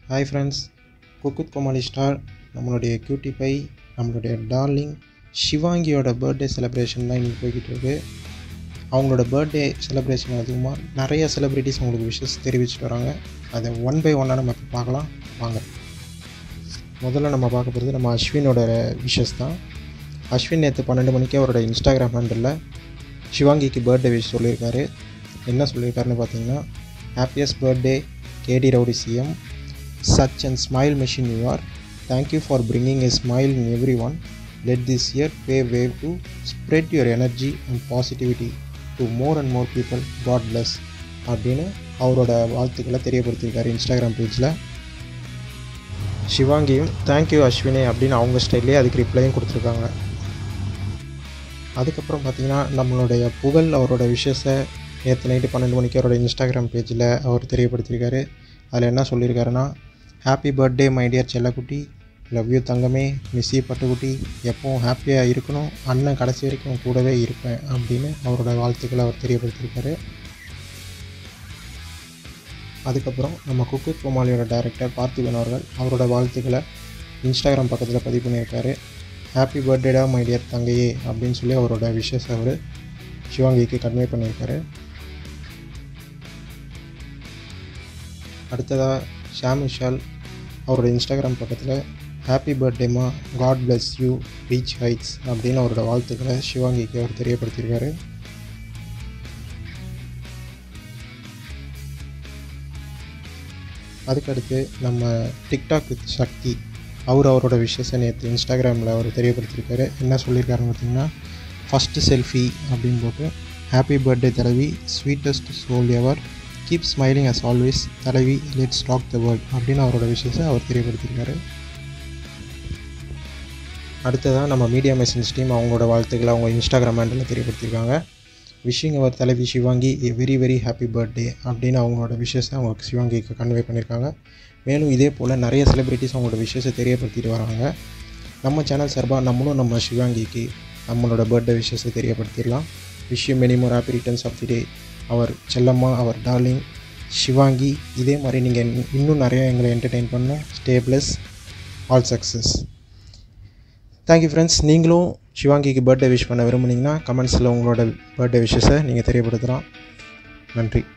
hi friends Cooku with Comali star நம்மளுடைய cutie pie நம்மளுடைய darling ஷிவாங்கியோட பர்த்டே செலிப்ரேஷன் தான் இன்றைக்கி போய்கிட்டு இருக்கு அவங்களோட பர்த்டே செலிப்ரேஷன் அதிகமாக நிறைய செலிப்ரிட்டிஸ் அவங்களுக்கு விஷஸ் தெரிவிச்சிட்டு வராங்க அதை ஒன் பை ஒன்னாக நம்ம இப்போ பார்க்கலாம் வாங்க முதல்ல நம்ம பார்க்க போகிறது நம்ம அஸ்வினோட விஷஸ் தான் அஸ்வின் நேற்று பன்னெண்டு மணிக்கு அவரோட இன்ஸ்டாகிராம் ஹேண்டலில் சிவாங்கிக்கு பர்த்டே விஷ் சொல்லியிருக்காரு என்ன சொல்லியிருக்காருன்னு பார்த்தீங்கன்னா ஹாப்பியஸ்ட் பர்த்டே கேடி rowdy CM such and smile machine you are thank you for bringing a smile in every one let this year pave way to spread your energy and positivity to more and more people God bless அப்படின்னு அவரோட வாழ்த்துக்களை தெரியப்படுத்தியிருக்காரு Instagram பேஜில் சிவாங்கியும் thank you அஸ்வினே அப்படின்னு அவங்க ஸ்டைல்லே அதுக்கு ரிப்ளையும் கொடுத்துருக்காங்க அதுக்கப்புறம் பார்த்தீங்கன்னா நம்மளுடைய புகழ் அவரோட விஷயத்தை நேற்று நைட்டு பன்னெண்டு மணிக்கு அவரோட இன்ஸ்டாகிராம் பேஜில் அவர் தெரியப்படுத்தியிருக்காரு அதில் என்ன சொல்லியிருக்காருன்னா ஹாப்பி பர்த்டே மை டியர் செல்லக்குட்டி லவ் யூ தங்கமே மிஸ்ஸி பட்டுக்குட்டி எப்பவும் ஹாப்பியாக இருக்கணும் அண்ணன் கடைசி வரைக்கும் கூடவே இருப்பேன் அப்படின்னு அவரோட வாழ்த்துக்களை அவர் தெரியப்படுத்தியிருக்காரு அதுக்கப்புறம் நம்ம குக்கு கோமாளியோட டைரக்டர் பார்த்திபன் அவர்கள் அவரோட வாழ்த்துக்களை இன்ஸ்டாகிராம் பக்கத்தில் பதிவு பண்ணியிருக்காரு ஹாப்பி பர்த்டேடா மை டியர் தங்கையே அப்படின்னு சொல்லி அவரோட விஷஸ் அவர் சிவாங்கிக்கு கன்வே பண்ணியிருக்காரு அடுத்ததாக ஷாம் விஷால் அவரோட இன்ஸ்டாகிராம் பக்கத்தில் ஹாப்பி பர்த்டேமா God bless you reach heights அப்படின்னு அவரோட வாழ்த்துக்களை சிவாங்கிக்கு அவர் தெரியப்படுத்தியிருக்காரு அதுக்கடுத்து நம்ம டிக்டாக் வித் சக்தி அவர் அவரோட விஷயத்தை நேற்று இன்ஸ்டாகிராமில் அவர் தெரியப்படுத்தியிருக்காரு என்ன சொல்லியிருக்காருன்னு பார்த்தீங்கன்னா ஃபஸ்ட்டு செல்ஃபி அப்படின்னு போட்டு ஹாப்பி பர்த்டே தலைவி sweetest soul ever keep smiling as always தலைவி லெட்ஸ் டாக் த வேர்ல்ட் அப்படின்னு அவரோட விஷயத்தை அவர் தெரியப்படுத்தியிருக்காரு அடுத்ததாக நம்ம மீடியா மெசேஜ் டீம் அவங்களோட வாழ்த்துக்களை அவங்க இன்ஸ்டாகிராம் ஹேண்டில் தெரியப்படுத்தியிருக்காங்க விஷிங் அவர் தலைவி Shivangi a very very happy birthday அப்படின்னு அவங்களோட விஷயத்தை அவங்க சிவாங்கிக்கு கன்வே பண்ணியிருக்காங்க மேலும் இதே போல் நிறைய செலிப்ரிட்டிஸ் அவங்களோட விஷயத்தை தெரியப்படுத்திட்டு வராங்க நம்ம சேனல் சார்பாக நம்மளும் நம்ம சிவாங்கிக்கு நம்மளோட பர்த்டே விஷயத்தை தெரியப்படுத்திடலாம் விஷயம் many more happy returns of the day our செல்லம்மா அவர் டார்லிங் சிவாங்கி இதே மாதிரி நீங்கள் இன்னும் நிறைய எங்களை என்டர்டெயின் பண்ணணும் stay bless all success thank you friends நீங்களும் சிவாங்கிக்கு பர்த்டே விஷ் பண்ண விரும்புனீங்கன்னா கமெண்ட்ஸில் உங்களோட பர்த்டே விஷஸை நீங்கள் தெரியப்படுத்தலாம் நன்றி